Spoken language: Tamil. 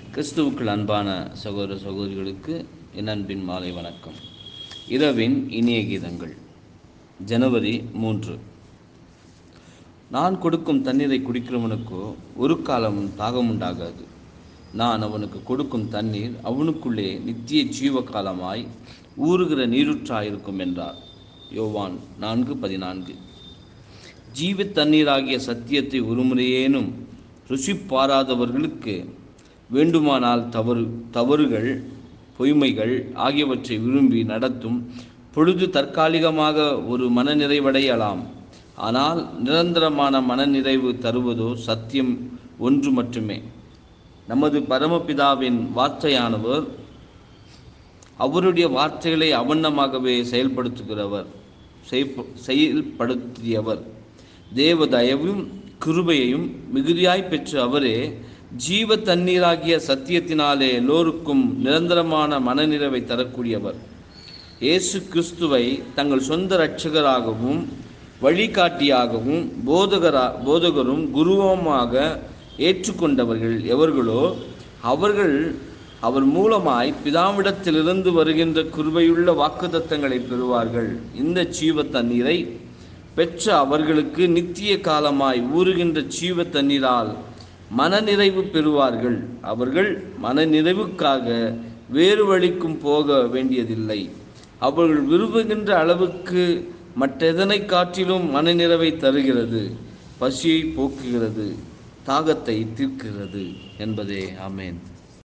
கிறிஸ்துவுக்குள் அன்பான சகோதர சகோதரிகளுக்கு என் அன்பின் மாலை வணக்கம் இரவின் இனிய கீதங்கள் ஜனவரி மூன்று நான் கொடுக்கும் தண்ணீரை குடிக்கிறவனுக்கோ ஒரு காலமும் தாகம் உண்டாகாது நான் அவனுக்கு கொடுக்கும் தண்ணீர் அவனுக்குள்ளே நித்திய ஜீவ காலமாய் ஊறுகிற நீருற்றாயிருக்கும் என்றார் யோவான் நான்கு பதினான்கு ஜீவ தண்ணீராகிய சத்தியத்தை ஒருமுறையேனும் ருசி பாராதவர்களுக்கு வேண்டுமானால் தவறு தவறுகள் பொய்மைகள் ஆகியவற்றை விரும்பி நடத்தும் பொழுது தற்காலிகமாக ஒரு மனநிறைவடையலாம் ஆனால் நிரந்தரமான மனநிறைவு தருவதோ சத்தியம் ஒன்று மட்டுமே நமது பரமபிதாவின் வார்த்தையானவர் அவருடைய வார்த்தைகளை அவண்ணமாகவே செயல்படுத்துகிறவர் செயற்ப- செயல்படுத்தியவர் தேவ தயவும் கிருபையையும் மிகுதியாய் பெற்ற அவரே ஜீவ தண்ணீராகிய சத்தியத்தினாலே எல்லோருக்கும் நிரந்தரமான மனநிறைவை தரக்கூடியவர் இயேசு கிறிஸ்துவை தங்கள் சொந்த இரட்சகராகவும் வழிகாட்டியாகவும் போதகரா போதகரும் குருவுமாக ஏற்றுக்கொண்டவர்கள் எவர்களோ அவர்கள் அவர் மூலமாய் பிதாவிடத்திலிருந்து வருகின்ற கிருபையுள்ள வாக்குத்தத்தங்களை பெறுவார்கள் இந்த ஜீவ தண்ணீரை பெற்ற அவர்களுக்கு நித்திய காலமாய் ஊறுகின்ற ஜீவ தண்ணீரால் மனநிறைவு பெறுவார்கள் அவர்கள் மனநிறைவுக்காக வேறு வழிக்கும் போக வேண்டியதில்லை அவர்கள் விரும்புகின்ற அளவுக்கு மற்றெதனை காட்டிலும் மனநிறைவை தருகிறது பசியை போக்குகிறது தாகத்தை தீர்க்கிறது என்பதே ஆமேன்